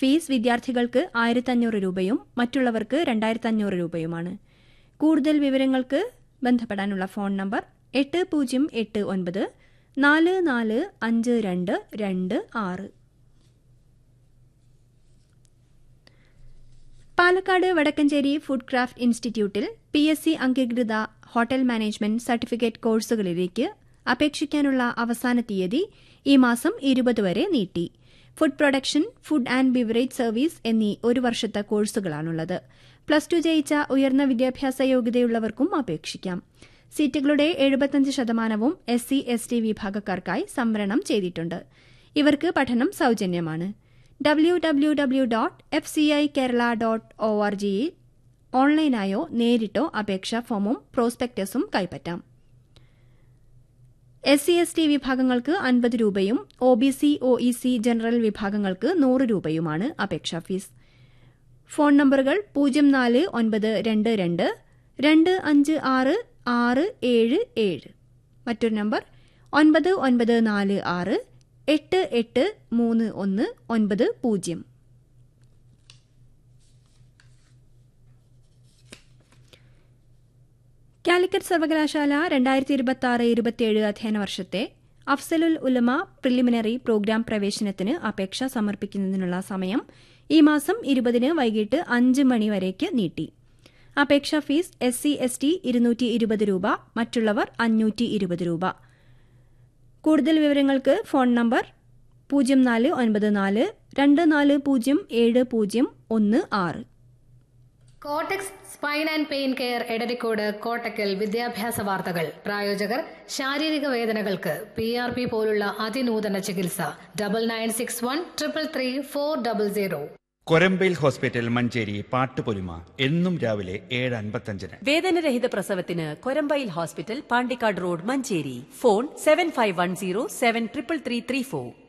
fees വിദ്യാർത്ഥികൾക്ക് ആയിരത്തഞ്ഞൂറ് രൂപയും മറ്റുള്ളവർക്ക് രണ്ടായിരത്തഞ്ഞൂറ് രൂപയുമാണ് കൂടുതൽ വിവരങ്ങൾക്ക് ബന്ധപ്പെടാനുള്ള ഫോൺ നമ്പർ എട്ട് പൂജ്യം എട്ട് ഒൻപത് നാല് നാല് അഞ്ച് രണ്ട് രണ്ട് ആറ് പാലക്കാട് വടക്കഞ്ചേരി ഫുഡ് ക്രാഫ്റ്റ് ഇൻസ്റ്റിറ്റ്യൂട്ടിൽ പി എസ് സി അംഗീകൃത ഹോട്ടൽ മാനേജ്മെന്റ് സർട്ടിഫിക്കറ്റ് കോഴ്സുകളിലേക്ക് അപേക്ഷിക്കാനുള്ള അവസാന തീയതി ഈ മാസം ഇരുപത് വരെ നീട്ടി food production food and beverage service എന്നീ ഒരു വർഷത്തെ കോഴ്സുകളാണുള്ളത് പ്ലസ് ടു ജയിച്ച ഉയർന്ന വിദ്യാഭ്യാസ യോഗ്യതയുള്ളവർക്കും അപേക്ഷിക്കാം സീറ്റുകളുടെ എഴുപത്തഞ്ച് ശതമാനവും എസ് സി എസ് ടി വിഭാഗക്കാർക്കായി സംവരണം ചെയ്തിട്ടുണ്ട് ഇവർക്ക് പഠനം സൌജന്യമാണ് W W W dot F C I Kerala dot O R ജിയിൽ ഓൺലൈനായോ നേരിട്ടോ അപേക്ഷാ ഫോമും പ്രോസ്പെക്ടസും കൈപ്പറ്റാം എസ് സി എസ് ടി വിഭാഗങ്ങൾക്ക് അൻപത് രൂപയും O B C O E C general വിഭാഗങ്ങൾക്ക് നൂറ് രൂപയുമാണ് അപേക്ഷാ ഫീസ് ഫോൺ നമ്പറുകൾ പൂജ്യം നാല് ഒൻപത് രണ്ട് രണ്ട് രണ്ട് അഞ്ച് ആറ് ആറ് ഏഴ് ഏഴ് മറ്റൊരു നമ്പർ ഒൻപത് ഒൻപത് നാല് ആറ് എട്ട് എട്ട് മൂന്ന് ഒന്ന് ഒൻപത് പൂജ്യം കാലിക്കറ്റ് സർവകലാശാല രണ്ടായിരത്തി ഇരുപത്തി ആറ് ഇരുപത്തിയേഴ് അധ്യയന വർഷത്തെ അഫ്സലുൽ ഉലമ പ്രിലിമിനറി പ്രോഗ്രാം പ്രവേശനത്തിന് അപേക്ഷ സമർപ്പിക്കുന്നതിനുള്ള സമയം ഈ മാസം ഇരുപതിന് വൈകിട്ട് അഞ്ച് മണി വരേക്ക് നീട്ടി അപേക്ഷാ fees S C S T ഇരുന്നൂറ്റി ഇരുപത് രൂപ മറ്റുള്ളവർ അഞ്ഞൂറ്റി ഇരുപത് രൂപ കൂടുതൽ വിവരങ്ങൾക്ക് ഫോൺ നമ്പർ പൂജ്യം നാല് ഒൻപത് നാല് രണ്ട് നാല് പൂജ്യം ഏഴ് പൂജ്യം ഒന്ന് ആറ് Cortex spine and pain care Edarikode Kottakkal വിദ്യാഭ്യാസ വാർത്തകൾ പ്രായോജകർ ശാരീരിക വേദനകൾക്ക് പി ആർ പി പോലുള്ള അതിനൂതന ചികിത്സ double nine six one triple three four double zero Korambayil hospital Manjeri പാട്ടുപൊലിമ എന്നും രാവിലെ ഏഴ് അൻപത്തഞ്ചിന് വേദനരഹിത പ്രസവത്തിന് Korambayil hospital Pandikkad road Manjeri phone seven five one zero seven triple three three four